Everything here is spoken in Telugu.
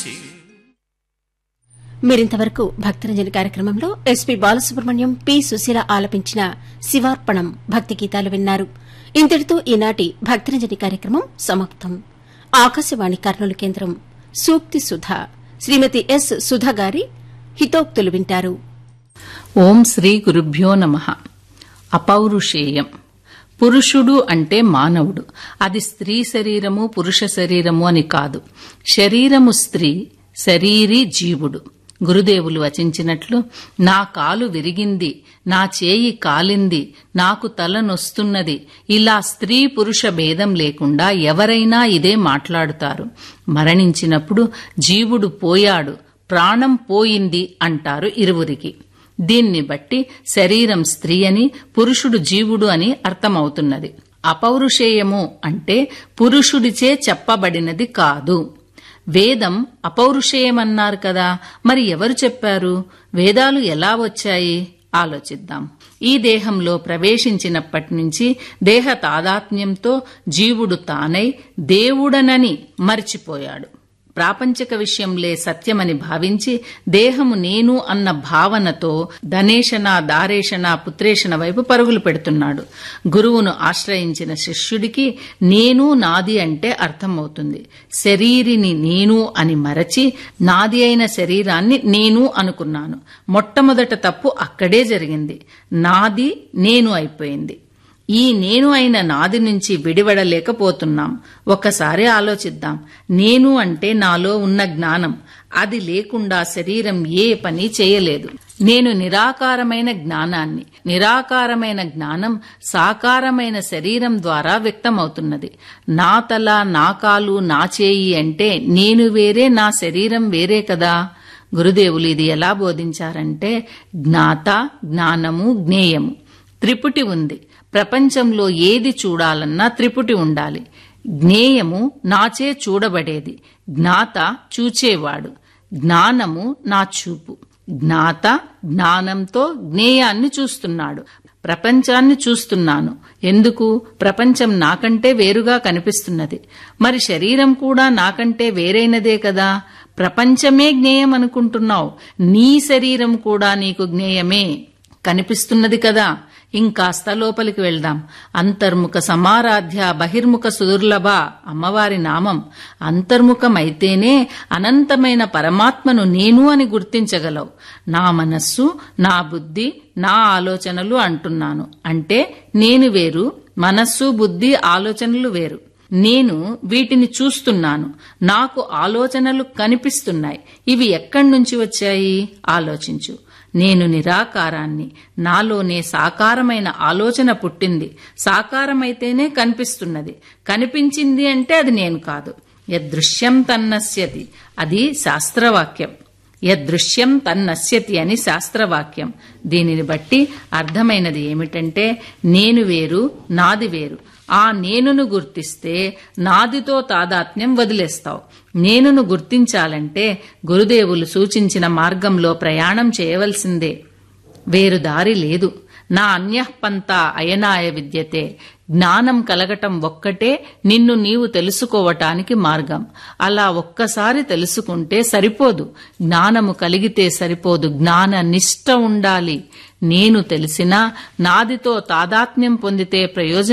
చే మీరింతవరకు భక్తరంజని కార్యక్రమంలో ఎస్పీ బాలసుబ్రహ్మణ్యం పి సుశీల ఆలపించిన శివార్పణం భక్తి గీతాలు విన్నారు ఇంతటితో ఈనాటి భక్తరంజని కార్యక్రమం సమాప్తం ఆకాశవాణి కర్నూలు కేంద్రం సూక్తి సుధ శ్రీమతి ఎస్ సుధ గారి హితోక్తులు వింటారు ఓం శ్రీ గురుభ్యో నమ అపౌరుషేయం పురుషుడు అంటే మానవుడు అది స్త్రీ శరీరము పురుష శరీరము అని కాదు శరీరము స్త్రీ శరీరి జీవుడు గురుదేవులు వచించినట్లు నా కాలు విరిగింది నా చేయి కాలింది నాకు తల నొస్తున్నది ఇలా స్త్రీ పురుష భేదం లేకుండా ఎవరైనా ఇదే మాట్లాడుతారు మరణించినప్పుడు జీవుడు పోయాడు ప్రాణం పోయింది అంటారు ఇరువురికి దీన్ని బట్టి శరీరం స్త్రీ అని పురుషుడు జీవుడు అని అర్థమవుతున్నది అపౌరుషేయము అంటే పురుషుడిచే చెప్పబడినది కాదు వేదం అపౌరుషేయమన్నారు కదా మరి ఎవరు చెప్పారు వేదాలు ఎలా వచ్చాయి ఆలోచిద్దాం ఈ దేహంలో ప్రవేశించినప్పటి నుంచి దేహ తాదాత్మ్యంతో జీవుడు తానై దేవుడనని మరిచిపోయాడు ప్రాపంచిక విషయంలే సత్యమని భావించి దేహము నేను అన్న భావనతో ధనేషణ దారేషణ పుత్రేషణ వైపు పరుగులు పెడుతున్నాడు గురువును ఆశ్రయించిన శిష్యుడికి నేను నాది అంటే అర్థమవుతుంది శరీరిని నేను అని మరచి నాది అయిన శరీరాన్ని నేను అనుకున్నాను మొట్టమొదట తప్పు అక్కడే జరిగింది నాది నేను అయిపోయింది ఈ నేను అయిన నాది నుంచి విడివడలేకపోతున్నాం ఒకసారి ఆలోచిద్దాం నేను అంటే నాలో ఉన్న జ్ఞానం అది లేకుండా శరీరం ఏ పని చేయలేదు నేను నిరాకారమైన జ్ఞానాన్ని నిరాకారమైన జ్ఞానం సాకారమైన శరీరం ద్వారా వ్యక్తమవుతున్నది నా తల నా కాలు నా చేయి అంటే నేను వేరే నా శరీరం వేరే కదా గురుదేవులు ఇది ఎలా బోధించారంటే జ్ఞాత జ్ఞానము జ్ఞేయము త్రిపుటి ఉంది ప్రపంచంలో ఏది చూడాలన్నా త్రిపుటి ఉండాలి జ్ఞేయము నాచే చూడబడేది జ్ఞాత చూచేవాడు జ్ఞానము నా చూపు జ్ఞాత జ్ఞానంతో జ్ఞేయాన్ని చూస్తున్నాడు ప్రపంచాన్ని చూస్తున్నాను ఎందుకు ప్రపంచం నాకంటే వేరుగా కనిపిస్తున్నది మరి శరీరం కూడా నాకంటే వేరైనదే కదా ప్రపంచమే జ్ఞేయం అనుకుంటున్నావు నీ శరీరం కూడా నీకు జ్ఞేయమే కనిపిస్తున్నది కదా ఇంకాస్త లోపలికి వెళ్దాం అంతర్ముఖ సమారాధ్య బహిర్ముఖ సుదుర్లభ అమ్మవారి నామం అంతర్ముఖమైతేనే అనంతమైన పరమాత్మను నేను అని గుర్తించగలవు నా మనస్సు నా బుద్ధి నా ఆలోచనలు అంటున్నాను అంటే నేను వేరు మనస్సు బుద్ధి ఆలోచనలు వేరు నేను వీటిని చూస్తున్నాను నాకు ఆలోచనలు కనిపిస్తున్నాయి ఇవి ఎక్కడి నుంచి వచ్చాయి ఆలోచించు నేను నిరాకారాన్ని నాలోనే సాకారమైన ఆలోచన పుట్టింది సాకారమైతేనే కనిపిస్తున్నది కనిపించింది అంటే అది నేను కాదు యదృశ్యం తన్నస్యతి అది శాస్త్రవాక్యం యదృశ్యం తన్నస్యతి అని శాస్త్రవాక్యం దీనిని బట్టి అర్థమైనది ఏమిటంటే నేను వేరు నాది వేరు ఆ నేనును గుర్తిస్తే నాదితో తాదాత్మ్యం వదిలేస్తావు నేనును గుర్తించాలంటే గురుదేవులు సూచించిన మార్గంలో ప్రయాణం చేయవలసిందే వేరు దారి లేదు నా అన్యఃపంత అయనాయ విద్యతే జ్ఞానం కలగటం ఒక్కటే నిన్ను నీవు తెలుసుకోవటానికి మార్గం అలా ఒక్కసారి తెలుసుకుంటే సరిపోదు జ్ఞానము కలిగితే సరిపోదు జ్ఞాన నిష్ట ఉండాలి నేను తెలిసినా నాదితో తాదాత్మ్యం పొందితే ప్రయోజనం